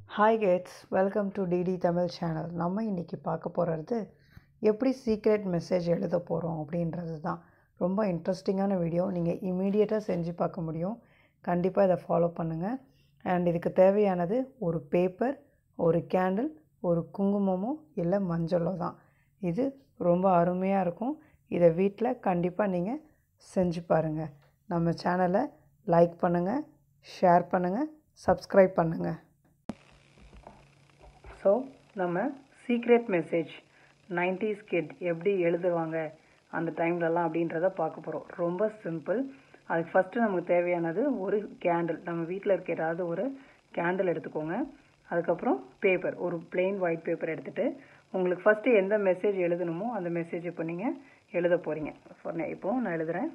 hi guys welcome to DD Tamil channel நம்ம இன்றைக்கி பார்க்க போகிறது எப்படி சீக்ரெட் மெசேஜ் எழுத போகிறோம் அப்படின்றது தான் ரொம்ப இன்ட்ரெஸ்டிங்கான வீடியோ நீங்கள் இமீடியட்டாக செஞ்சு பார்க்க முடியும் கண்டிப்பாக இதை ஃபாலோ பண்ணுங்கள் அண்ட் இதுக்கு தேவையானது ஒரு பேப்பர் ஒரு கேண்டில் ஒரு குங்குமமோ இல்லை மஞ்சளோ தான் இது ரொம்ப அருமையாக இருக்கும் இதை வீட்டில் கண்டிப்பாக நீங்கள் செஞ்சு பாருங்கள் நம்ம சேனலை லைக் பண்ணுங்கள் ஷேர் பண்ணுங்கள் சப்ஸ்கிரைப் பண்ணுங்கள் ஸோ நம்ம சீக்ரெட் மெசேஜ் நைன்டிஸ் கிட் எப்படி எழுதுவாங்க அந்த டைம்லலாம் அப்படின்றத பார்க்க போகிறோம் ரொம்ப சிம்பிள் அதுக்கு ஃபஸ்ட்டு நமக்கு தேவையானது ஒரு கேண்டில் நம்ம வீட்டில் இருக்க ஏதாவது ஒரு கேண்டில் எடுத்துக்கோங்க அதுக்கப்புறம் பேப்பர் ஒரு பிளெயின் ஒயிட் பேப்பர் எடுத்துகிட்டு உங்களுக்கு ஃபஸ்ட்டு எந்த மெசேஜ் எழுதணுமோ அந்த மெசேஜ் இப்போ நீங்கள் எழுத போகிறீங்க இப்போ நான் எழுதுகிறேன்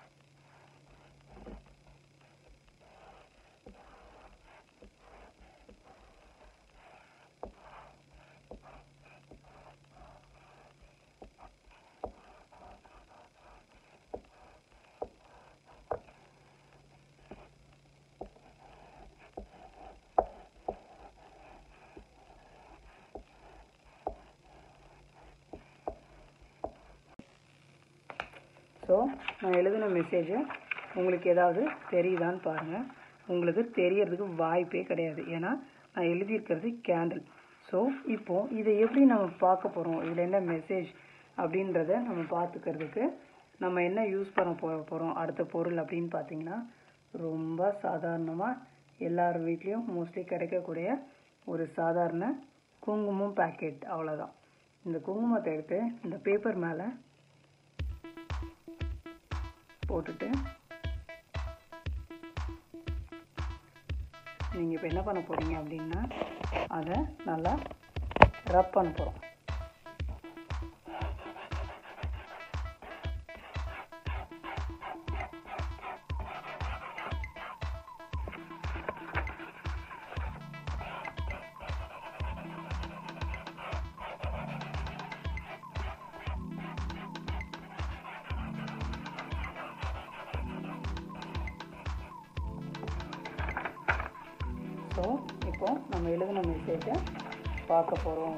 ஸோ நான் எழுதின மெசேஜை உங்களுக்கு ஏதாவது தெரியுதான்னு பாருங்கள் உங்களுக்கு தெரியறதுக்கு வாய்ப்பே கிடையாது ஏன்னா நான் எழுதியிருக்கிறது கேண்டில் ஸோ இப்போது இதை எப்படி நம்ம பார்க்க போகிறோம் இதில் என்ன மெசேஜ் அப்படின்றத நம்ம பார்த்துக்கிறதுக்கு நம்ம என்ன யூஸ் பண்ண போ போகிறோம் அடுத்த பொருள் அப்படின்னு பார்த்தீங்கன்னா ரொம்ப சாதாரணமாக எல்லார் வீட்லேயும் மோஸ்ட்லி கிடைக்கக்கூடிய ஒரு சாதாரண குங்குமம் பேக்கெட் அவ்வளோதான் இந்த குங்குமத்தை எடுத்து இந்த பேப்பர் மேலே போட்டுட்டு நீங்கள் இப்போ என்ன பண்ண போகிறீங்க அப்படின்னா அதை நல்லா ரப் பண்ண போகிறோம் ஸோ இப்போ நம்ம எழுதின மெசேஜை பார்க்க போகிறோம்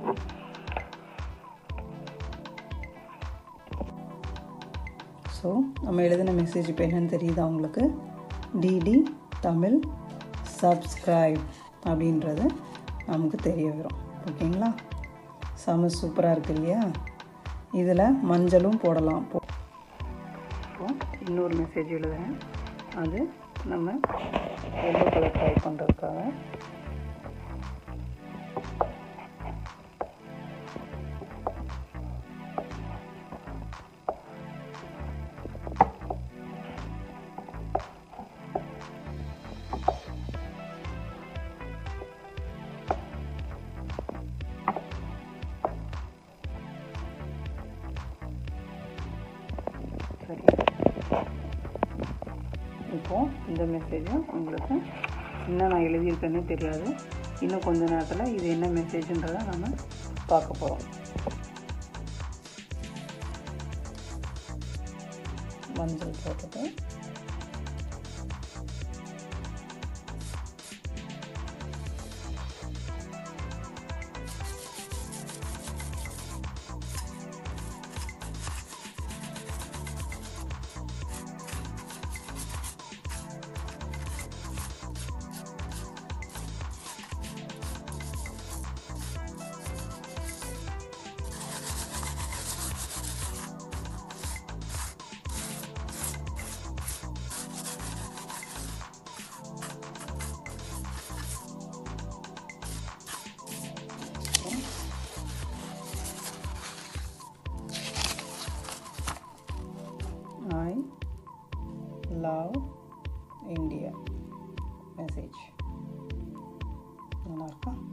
ஸோ நம்ம எழுதின மெசேஜ் இப்போ என்னன்னு தெரியுதா உங்களுக்கு டிடி தமிழ் சப்ஸ்கிரைப் அப்படின்றது நமக்கு தெரிய வரும் ஓகேங்களா செம சூப்பராக இருக்கு இல்லையா இதில் மஞ்சளும் போடலாம் இப்போ இன்னொரு மெசேஜ் எழுதுகிறேன் அது நம்ம எல்லோ கலர் ட்ரை பண்ணுறதுக்காக சரி இப்போது இந்த மெசேஜும் உங்களுக்கு என்ன நான் எழுதியிருக்கேன்னு தெரியாது இன்னும் கொஞ்ச நேரத்தில் இது என்ன மெசேஜ்ன்றதை நம்ம பார்க்க போகிறோம் மஞ்சள் போட்டுட்டு I love India மெசேஜ் நல்லா இருக்கா